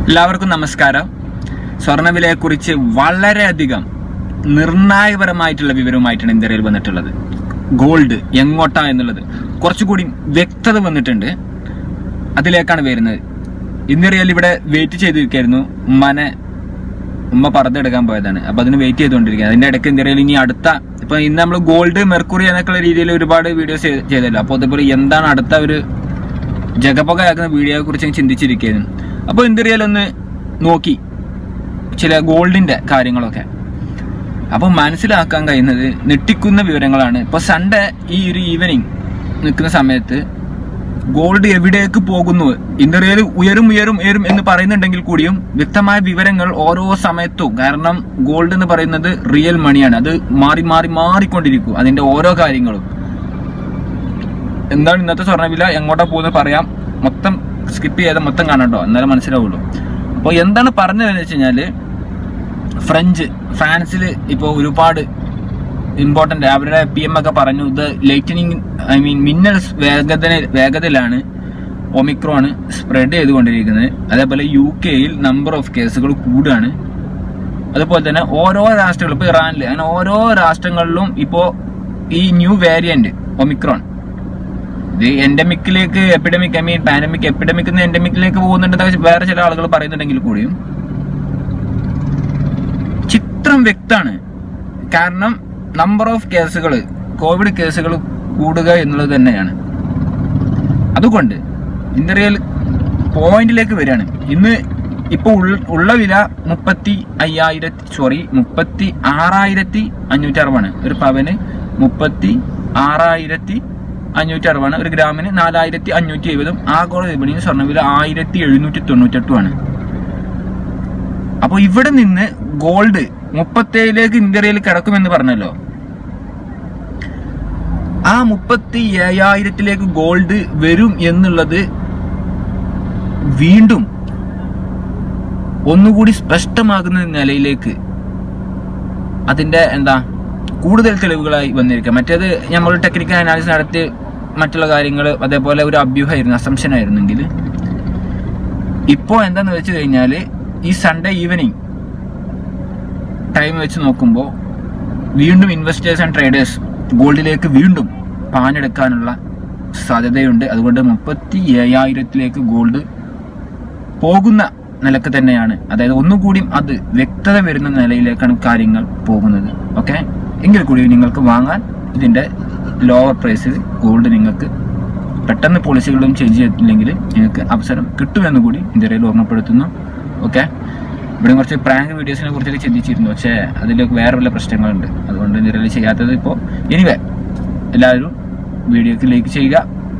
എല്ലാവർക്കും നമസ്കാരം സ്വർണ്ണവിലയെക്കുറിച്ച് വളരെയധികം നിർണായകപരമായിട്ടുള്ള വിവരവുമായിട്ടാണ് ഇന്ത്യയിൽ വന്നിട്ടുള്ളത് ഗോൾഡ് എങ്ങോട്ടാ എന്നുള്ളത് കുറച്ചുകൂടി വ്യക്തത വന്നിട്ടുണ്ട് അതിലേക്കാണ് വരുന്നത് ഇന്ത്യയിൽ ഇവിടെ വെയിറ്റ് ചെയ്തിരിക്കായിരുന്നു ഉമ്മാനെ ഉമ്മ പറന്നെടുക്കാൻ പോയതാണ് അപ്പൊ അതിന് വെയിറ്റ് ചെയ്തുകൊണ്ടിരിക്കുക അതിന്റെ ഇടയ്ക്ക് ഇന്ത്യയിൽ ഇനി അടുത്ത ഇപ്പൊ ഇന്ന് നമ്മൾ ഗോൾഡ് മെർക്കുറി എന്നൊക്കെയുള്ള രീതിയിൽ ഒരുപാട് വീഡിയോസ് ചെയ്തല്ലോ അപ്പോൾ അതുപോലെ എന്താണ് അടുത്ത ഒരു ജഗപകയാക്കുന്ന വീഡിയോയെ കുറിച്ച് ഞാൻ ചിന്തിച്ചിരിക്കുന്നു അപ്പോൾ ഇന്ത്യയിൽ ഒന്ന് നോക്കി ചില ഗോൾഡിന്റെ കാര്യങ്ങളൊക്കെ അപ്പോൾ മനസ്സിലാക്കാൻ കഴിയുന്നത് ഞെട്ടിക്കുന്ന വിവരങ്ങളാണ് ഇപ്പോൾ സൺഡേ ഈ ഒരു ഈവനിങ് നിൽക്കുന്ന സമയത്ത് ഗോൾഡ് എവിടേക്ക് പോകുന്നു ഇന്ത്യയിൽ ഉയരും ഉയരും ഉയരും എന്ന് പറയുന്നുണ്ടെങ്കിൽ കൂടിയും വ്യക്തമായ വിവരങ്ങൾ ഓരോ സമയത്തും കാരണം ഗോൾഡ് എന്ന് പറയുന്നത് റിയൽ മണിയാണ് അത് മാറി മാറി മാറിക്കൊണ്ടിരിക്കും അതിന്റെ ഓരോ കാര്യങ്ങളും എന്താണ് ഇന്നത്തെ സ്വർണ്ണവില എങ്ങോട്ടാ പോകുന്നത് പറയാം മൊത്തം സ്കിപ്പ് ചെയ്താൽ മൊത്തം കാണട്ടോ എന്നാലും മനസ്സിലാവുള്ളൂ അപ്പോൾ എന്താണ് പറഞ്ഞതെന്ന് വെച്ച് കഴിഞ്ഞാല് ഫ്രഞ്ച് ഫ്രാൻസിൽ ഇപ്പോൾ ഒരുപാട് ഇമ്പോർട്ടന്റ് അവരുടെ പി എം ഒക്കെ പറഞ്ഞു ഇത് ലൈറ്റനിങ് ഐ മീൻ മിന്നൽ വേഗത വേഗതയിലാണ് ഒമിക്രോൺ സ്പ്രെഡ് ചെയ്തുകൊണ്ടിരിക്കുന്നത് അതേപോലെ യു കെയിൽ നമ്പർ ഓഫ് കേസുകൾ കൂടുകയാണ് അതുപോലെ തന്നെ ഓരോ രാഷ്ട്രങ്ങളും ഇപ്പോൾ ഇറാനിൽ അങ്ങനെ ഓരോ രാഷ്ട്രങ്ങളിലും ഇപ്പോൾ ഈ ന്യൂ വേരിയന്റ് ഒമിക്രോൺ ഇത് എൻഡമിക്കിലേക്ക് epidemic I mean pandemic epidemic എൻഡമിക്കിലേക്ക് പോകുന്നുണ്ടെന്ന് വേറെ ചില ആളുകൾ പറയുന്നുണ്ടെങ്കിൽ കൂടിയും ചിത്രം വ്യക്തമാണ് കാരണം നമ്പർ ഓഫ് കേസുകൾ കോവിഡ് കേസുകൾ കൂടുക എന്നുള്ളത് തന്നെയാണ് അതുകൊണ്ട് ഇന്ത്യയിൽ പോയിന്റിലേക്ക് വരികയാണ് ഇന്ന് ഇപ്പോൾ ഉള്ള വില മുപ്പത്തി അയ്യായിരത്തി സോറി മുപ്പത്തി ആറായിരത്തി അഞ്ഞൂറ്റി അറുപതാണ് ഒരു പവന് മുപ്പത്തി ആറായിരത്തി അഞ്ഞൂറ്റി അറുപതാണ് ഒരു ഗ്രാമിന് നാലായിരത്തി അഞ്ഞൂറ്റി എഴുപതും ആഗോള വിപണിയിൽ സ്വർണ്ണവില ആയിരത്തി എഴുന്നൂറ്റി തൊണ്ണൂറ്റെട്ടുമാണ് അപ്പോൾ ഇവിടെ നിന്ന് ഗോൾഡ് മുപ്പത്തേഴിലേക്ക് ഇന്ത്യയിൽ കിടക്കുമെന്ന് പറഞ്ഞല്ലോ ആ മുപ്പത്തി ഏഴായിരത്തിലേക്ക് ഗോൾഡ് വരും എന്നുള്ളത് വീണ്ടും ഒന്നുകൂടി സ്പഷ്ടമാകുന്ന നിലയിലേക്ക് അതിന്റെ എന്താ കൂടുതൽ തെളിവുകളായി വന്നിരിക്കുക മറ്റേത് നമ്മൾ ടെക്നിക്കൽ അനാലിസിസ് നടത്തി മറ്റുള്ള കാര്യങ്ങൾ അതേപോലെ ഒരു അഭ്യൂഹമായിരുന്നു അസംഷൻ ആയിരുന്നെങ്കിൽ ഇപ്പോൾ എന്താന്ന് വെച്ച് കഴിഞ്ഞാൽ ഈ സൺഡേ ഈവനിങ് ടൈം വെച്ച് നോക്കുമ്പോൾ വീണ്ടും ഇൻവെസ്റ്റേഴ്സ് ആൻഡ് ട്രേഡേഴ്സ് ഗോൾഡിലേക്ക് വീണ്ടും പാഞ്ഞെടുക്കാനുള്ള സാധ്യതയുണ്ട് അതുകൊണ്ട് മുപ്പത്തി ഏഴായിരത്തിലേക്ക് ഗോൾഡ് പോകുന്ന നിലക്ക് തന്നെയാണ് അതായത് ഒന്നുകൂടി അത് വ്യക്തത വരുന്ന നിലയിലേക്കാണ് കാര്യങ്ങൾ പോകുന്നത് ഓക്കെ എങ്കിൽ കൂടി നിങ്ങൾക്ക് വാങ്ങാൻ ഇതിന്റെ ലോവർ പ്രൈസിൽ ഗോൾഡ് നിങ്ങൾക്ക് പെട്ടെന്ന് പോളിസികളും ചേഞ്ച് ചെയ്തിട്ടില്ലെങ്കിൽ നിങ്ങൾക്ക് അവസരം കിട്ടുമെന്ന് കൂടി ഇന്ത്യയിൽ ഓർമ്മപ്പെടുത്തുന്നു ഓക്കെ ഇവിടെ കുറച്ച് പ്രാങ്ക് വീഡിയോസിനെ കുറിച്ചൊക്കെ ചിന്തിച്ചിരുന്നു പക്ഷേ അതിലേക്ക് വേറെ വല്ല പ്രശ്നങ്ങളുണ്ട് അതുകൊണ്ട് നിരയിൽ ചെയ്യാത്തത് ഇപ്പോൾ എനിവേ എല്ലാവരും വീഡിയോക്ക് ലൈക്ക് ചെയ്യുക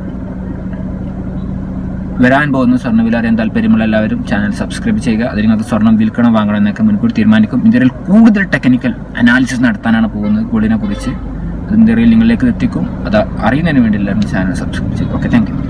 വരാൻ പോകുന്ന സ്വർണ്ണവില അറിയാൻ താല്പര്യമുള്ള എല്ലാവരും ചാനൽ സബ്സ്ക്രൈബ് ചെയ്യുക അതിൽ നിങ്ങൾക്ക് സ്വർണ്ണം വിൽക്കണം വാങ്ങണം എന്നൊക്കെ മുൻകൂട്ടി തീരുമാനിക്കും ഇന്ത്യയിൽ കൂടുതൽ ടെക്നിക്കൽ അനാലിസിസ് നടത്താനാണ് പോകുന്നത് ഗോൾഡിനെ കുറിച്ച് അത് ഇന്ത്യയിൽ നിങ്ങളിലേക്ക് എത്തിക്കും അത് അറിയുന്നതിന് വേണ്ടി എല്ലാവരും ചാനൽ സബ്സ്ക്രൈബ് ചെയ്യും ഓക്കെ താങ്ക് യു